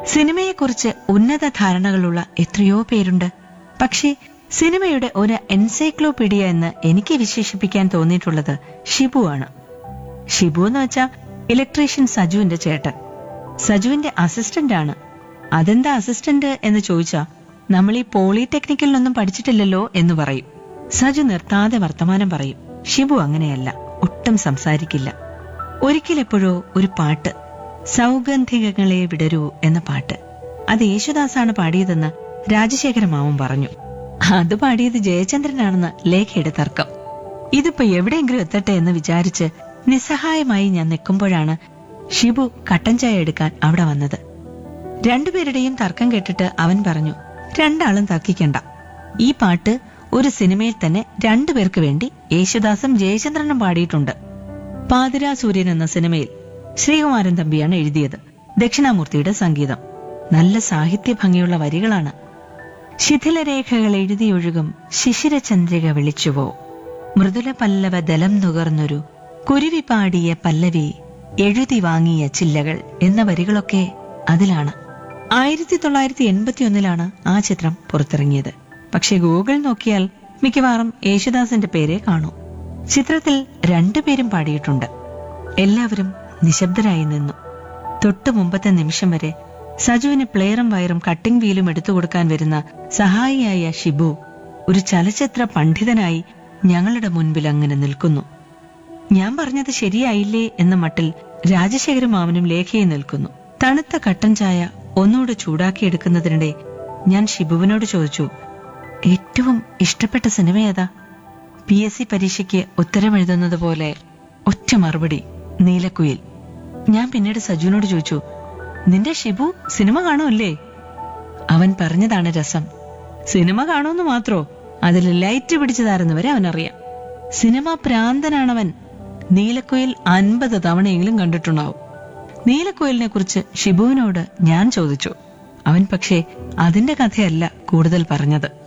സിനിമയെക്കുറിച്ച് ഉന്നത ധാരണകളുള്ള എത്രയോ പേരുണ്ട് പക്ഷേ സിനിമയുടെ ഒരു എൻസൈക്ലോപീഡിയ എന്ന് എനിക്ക് വിശേഷിപ്പിക്കാൻ തോന്നിയിട്ടുള്ളത് ഷിബു ആണ് ഷിബു എന്ന് വെച്ചാൽ ഇലക്ട്രീഷ്യൻ സജുവിന്റെ ചേട്ടൻ സജുവിന്റെ അസിസ്റ്റന്റ് ആണ് അതെന്താ അസിസ്റ്റന്റ് എന്ന് ചോദിച്ചാ നമ്മൾ ഈ പോളിടെക്നിക്കലിനൊന്നും പഠിച്ചിട്ടില്ലല്ലോ എന്ന് പറയും സജു നിർത്താതെ വർത്തമാനം പറയും ഷിബു അങ്ങനെയല്ല ഒട്ടും സംസാരിക്കില്ല ഒരിക്കലെപ്പോഴോ ഒരു പാട്ട് സൗഗന്ധികങ്ങളെ വിടരൂ എന്ന പാട്ട് അത് യേശുദാസാണ് പാടിയതെന്ന് രാജശേഖര മാമൻ പറഞ്ഞു അത് പാടിയത് ജയചന്ദ്രനാണെന്ന് ലേഖയുടെ തർക്കം ഇതിപ്പോ എവിടെയെങ്കിലും എത്തട്ടെ എന്ന് വിചാരിച്ച് നിസ്സഹായമായി ഞാൻ നിൽക്കുമ്പോഴാണ് ഷിബു കട്ടൻ ചായ എടുക്കാൻ അവിടെ വന്നത് രണ്ടുപേരുടെയും തർക്കം കേട്ടിട്ട് അവൻ പറഞ്ഞു രണ്ടാളും തർക്കിക്കണ്ട ഈ പാട്ട് ഒരു സിനിമയിൽ തന്നെ രണ്ടുപേർക്ക് വേണ്ടി യേശുദാസും ജയചന്ദ്രനും പാടിയിട്ടുണ്ട് പാതിരാ സൂര്യൻ എന്ന സിനിമയിൽ ശ്രീകുമാരൻ തമ്പിയാണ് എഴുതിയത് ദക്ഷിണാമൂർത്തിയുടെ സംഗീതം നല്ല സാഹിത്യ ഭംഗിയുള്ള വരികളാണ് ശിഥിലരേഖകൾ എഴുതിയൊഴുകും ശിശിരചന്ദ്രിക വിളിച്ചുവോ മൃദുല പല്ലവ ദലം നുകർന്നൊരു കുരുവി പാടിയ പല്ലവി എഴുതി വാങ്ങിയ ചില്ലകൾ എന്ന വരികളൊക്കെ അതിലാണ് ആയിരത്തി തൊള്ളായിരത്തി എൺപത്തിയൊന്നിലാണ് ആ ചിത്രം പുറത്തിറങ്ങിയത് പക്ഷെ ഗൂഗിൾ നോക്കിയാൽ മിക്കവാറും യേശുദാസിന്റെ പേരെ കാണൂ ചിത്രത്തിൽ രണ്ടുപേരും പാടിയിട്ടുണ്ട് എല്ലാവരും നിശബ്ദരായി നിന്നു തൊട്ടു മുമ്പത്തെ നിമിഷം വരെ സജുവിന് പ്ലെയറും വയറും കട്ടിംഗ് വീലും എടുത്തു കൊടുക്കാൻ വരുന്ന സഹായിയായ ഷിബു ഒരു ചലച്ചിത്ര പണ്ഡിതനായി ഞങ്ങളുടെ മുൻപിൽ അങ്ങനെ നിൽക്കുന്നു ഞാൻ പറഞ്ഞത് ശരിയായില്ലേ എന്ന മട്ടിൽ രാജശേഖര മാമനും ലേഖയും നിൽക്കുന്നു തണുത്ത കട്ടൻ ചായ ഒന്നുകൂടെ ചൂടാക്കിയെടുക്കുന്നതിനിടെ ഞാൻ ഷിബുവിനോട് ചോദിച്ചു ഏറ്റവും ഇഷ്ടപ്പെട്ട സിനിമ ഏതാ പി എസ് സി പരീക്ഷയ്ക്ക് ഉത്തരമെഴുതുന്നത് പോലെ ഒറ്റ മറുപടി നീലക്കുയിൽ ഞാൻ പിന്നീട് സജുവിനോട് ചോദിച്ചു നിന്റെ ഷിബു സിനിമ കാണുമല്ലേ അവൻ പറഞ്ഞതാണ് രസം സിനിമ കാണുമെന്ന് മാത്രോ അതിൽ ലൈറ്റ് പിടിച്ചു വരെ അവനറിയാം സിനിമ പ്രാന്തനാണവൻ നീലക്കുയിൽ അൻപത് തവണയെങ്കിലും കണ്ടിട്ടുണ്ടാവും നീലക്കുയിലിനെ കുറിച്ച് ഷിബുവിനോട് ഞാൻ ചോദിച്ചു അവൻ പക്ഷേ അതിന്റെ കഥയല്ല കൂടുതൽ പറഞ്ഞത്